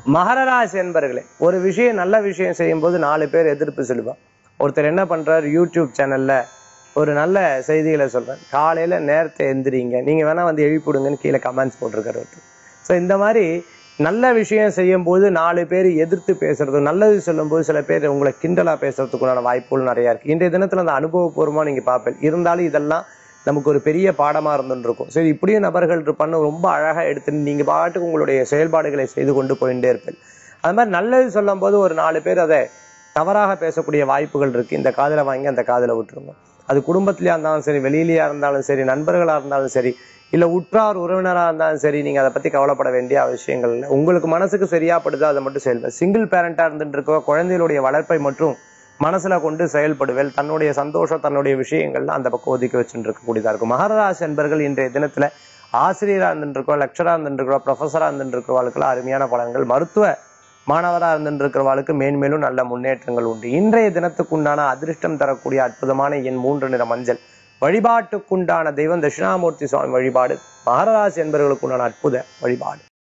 மகரராசி என்பர்களே ஒரு விஷயம் நல்ல விஷயம் செய்யும்போது நாலு பேர் எதிர்ப்பு சொல்லுவான் ஒருத்தர் என்ன பண்றாரு யூடியூப் சேனல்ல ஒரு நல்ல செய்திகளை சொல்றேன் காலையில நேரத்தை எந்திரிங்க நீங்க வேணா வந்து எழுப்பிடுங்கன்னு கீழே கமெண்ட்ஸ் போட்டிருக்காரு ஒருத்தர் ஸோ இந்த மாதிரி நல்ல விஷயம் செய்யும் போது நாலு பேர் எதிர்த்து பேசுறது நல்லது சொல்லும்போது சில பேர் உங்களை கிண்டலா பேசுறதுக்குண்டான வாய்ப்புகள் நிறைய இருக்கு இன்றைய தினத்துல அந்த அனுபவபூர்வமா நீங்க பார்ப்பேன் இருந்தாலும் இதெல்லாம் நமக்கு ஒரு பெரிய பாடமா இருந்துட்டு இருக்கும் சரி இப்படியும் நபர்கள் இருப்பான்னு ரொம்ப அழகா எடுத்துட்டு நீங்க பாட்டுக்கு உங்களுடைய செயல்பாடுகளை செய்து கொண்டு போயிட்டே இருப்பேன் அது மாதிரி நல்லது சொல்லும் போது ஒரு நாலு பேர் அதை தவறாக பேசக்கூடிய வாய்ப்புகள் இருக்கு இந்த காதுல வாங்கி அந்த காதுல விட்டுருங்க அது குடும்பத்திலயா இருந்தாலும் சரி வெளியிலயா இருந்தாலும் சரி நண்பர்களா இருந்தாலும் சரி இல்ல உற்றார் உறவினரா இருந்தாலும் சரி நீங்க அதை பத்தி கவலைப்பட வேண்டிய அவசியங்கள் இல்லை உங்களுக்கு மனசுக்கு சரியா படுதோ அதை மட்டும் செயல்படு சிங்கிள் பேரண்டா இருந்துட்டு இருக்க குழந்தைகளுடைய வளர்ப்பை மற்றும் மனசுல கொண்டு செயல்படுவேல் தன்னுடைய சந்தோஷம் தன்னுடைய விஷயங்கள்ல அந்த பக்கம் ஒதுக்கி வச்சுட்டு இருக்கக்கூடியதா இருக்கும் மகராசி என்பர்கள் இன்றைய தினத்துல ஆசிரியரா இருந்துட்டு இருக்கோம் லெக்சரா இருந்துட்டு இருக்கோம் ப்ரொஃபஸரா இருந்துட்டு இருக்கிறவர்களுக்கு அருமையான பலன்கள் மருத்துவ மாணவரா இருந்துட்டு இருக்கிறவர்களுக்கு மேன்மேலும் நல்ல முன்னேற்றங்கள் உண்டு இன்றைய தினத்துக்குண்டான அதிர்ஷ்டம் தரக்கூடிய அற்புதமான எண் மூன்று நிற மஞ்சள் வழிபாட்டுக்குண்டான தெய்வம் தட்சிணாமூர்த்தி சுவாமி வழிபாடு மகராசி என்பவர்களுக்குண்டான அற்புத வழிபாடு